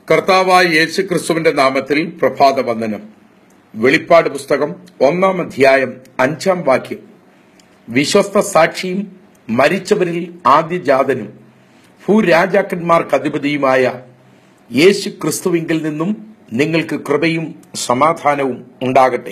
കർത്താവായ യേശു ക്രിസ്തുവിന്റെ നാമത്തിൽ പ്രഭാത വന്ദനം വെളിപ്പാട് പുസ്തകം ഒന്നാം അധ്യായം അഞ്ചാം വാക്യം വിശ്വസ്ത സാക്ഷിയും മരിച്ചവരിൽ ആദ്യജാതനും ഭൂരാജാക്കന്മാർക്ക് അധിപതിയുമായ യേശു ക്രിസ്തുവിങ്കിൽ നിന്നും നിങ്ങൾക്ക് കൃപയും സമാധാനവും ഉണ്ടാകട്ടെ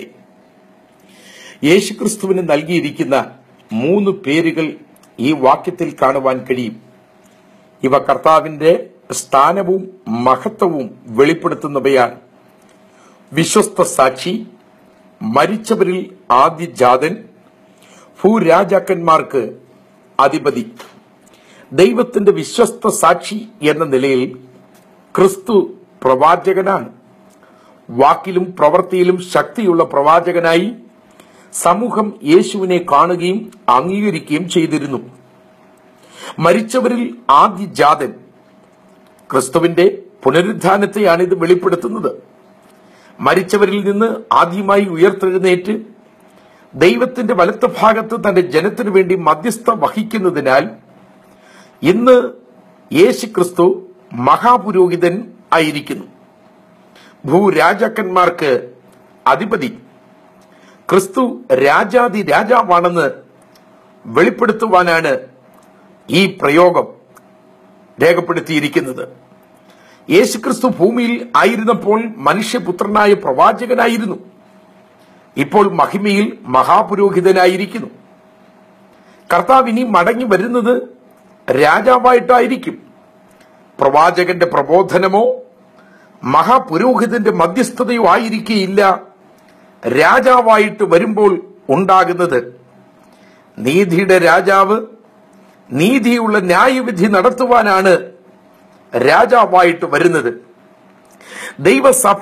യേശു ക്രിസ്തുവിന് നൽകിയിരിക്കുന്ന മൂന്ന് പേരുകൾ ഈ വാക്യത്തിൽ കാണുവാൻ കഴിയും ഇവ കർത്താവിന്റെ സ്ഥാനവും മഹത്വവും വെളിപ്പെടുത്തുന്നവയാണ് വിശ്വസ്ത സാക്ഷി മരിച്ചവരിൽ ആദ്യജാതൻ ഭൂരാജാക്കന്മാർക്ക് അധിപതി ദൈവത്തിന്റെ വിശ്വസ്ത സാക്ഷി എന്ന നിലയിൽ ക്രിസ്തു പ്രവാചകനാണ് വാക്കിലും പ്രവൃത്തിയിലും ശക്തിയുള്ള പ്രവാചകനായി സമൂഹം യേശുവിനെ കാണുകയും അംഗീകരിക്കുകയും ചെയ്തിരുന്നു മരിച്ചവരിൽ ആദ്യജാതൻ ക്രിസ്തുവിന്റെ പുനരുദ്ധാനത്തെയാണ് ഇത് വെളിപ്പെടുത്തുന്നത് മരിച്ചവരിൽ നിന്ന് ആദ്യമായി ഉയർത്തെഴുന്നേറ്റ് ദൈവത്തിന്റെ വലത്ത ഭാഗത്ത് തന്റെ ജനത്തിനു വേണ്ടി മധ്യസ്ഥ വഹിക്കുന്നതിനാൽ ഇന്ന് യേശു ക്രിസ്തു മഹാപുരോഹിതൻ ആയിരിക്കുന്നു ഭൂരാജാക്കന്മാർക്ക് അധിപതി ക്രിസ്തു രാജാതി രാജാവാണെന്ന് വെളിപ്പെടുത്തുവാനാണ് ഈ പ്രയോഗം രേഖപ്പെടുത്തിയിരിക്കുന്നത് യേശുക്രിസ്തു ഭൂമിയിൽ ആയിരുന്നപ്പോൾ മനുഷ്യപുത്രനായ പ്രവാചകനായിരുന്നു ഇപ്പോൾ മഹിമയിൽ മഹാപുരോഹിതനായിരിക്കുന്നു കർത്താവ് ഇനി മടങ്ങി വരുന്നത് രാജാവായിട്ടായിരിക്കും പ്രവാചകന്റെ പ്രബോധനമോ മഹാപുരോഹിതന്റെ മധ്യസ്ഥതയോ ആയിരിക്കുകയില്ല രാജാവായിട്ട് വരുമ്പോൾ ഉണ്ടാകുന്നത് നീതിയുടെ രാജാവ് നീതിയുള്ള ന്യായവിധി നടത്തുവാനാണ് രാജാവായിട്ട് വരുന്നത് ദൈവസഭ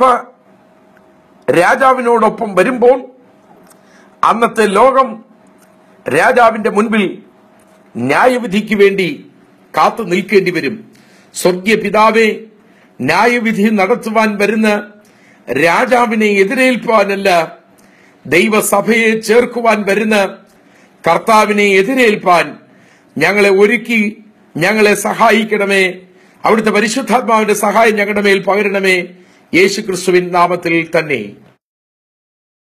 രാജാവിനോടൊപ്പം വരുമ്പോൾ അന്നത്തെ ലോകം രാജാവിന്റെ മുൻപിൽ ന്യായവിധിക്ക് വേണ്ടി കാത്തു നിൽക്കേണ്ടി വരും സ്വർഗീയ പിതാവെ ന്യായവിധി നടത്തുവാൻ വരുന്ന രാജാവിനെ എതിരേൽപ്പാനല്ല ദൈവസഭയെ ചേർക്കുവാൻ വരുന്ന കർത്താവിനെ എതിരേൽപ്പാൻ ഞങ്ങളെ ഒരുക്കി ഞങ്ങളെ സഹായിക്കണമേ അവിടുത്തെ പരിശുദ്ധാത്മാവിന്റെ സഹായം ഞങ്ങളുടെ മേൽ പകരണമേ യേശു ക്രിസ്തുവിൻ നാമത്തിൽ തന്നെ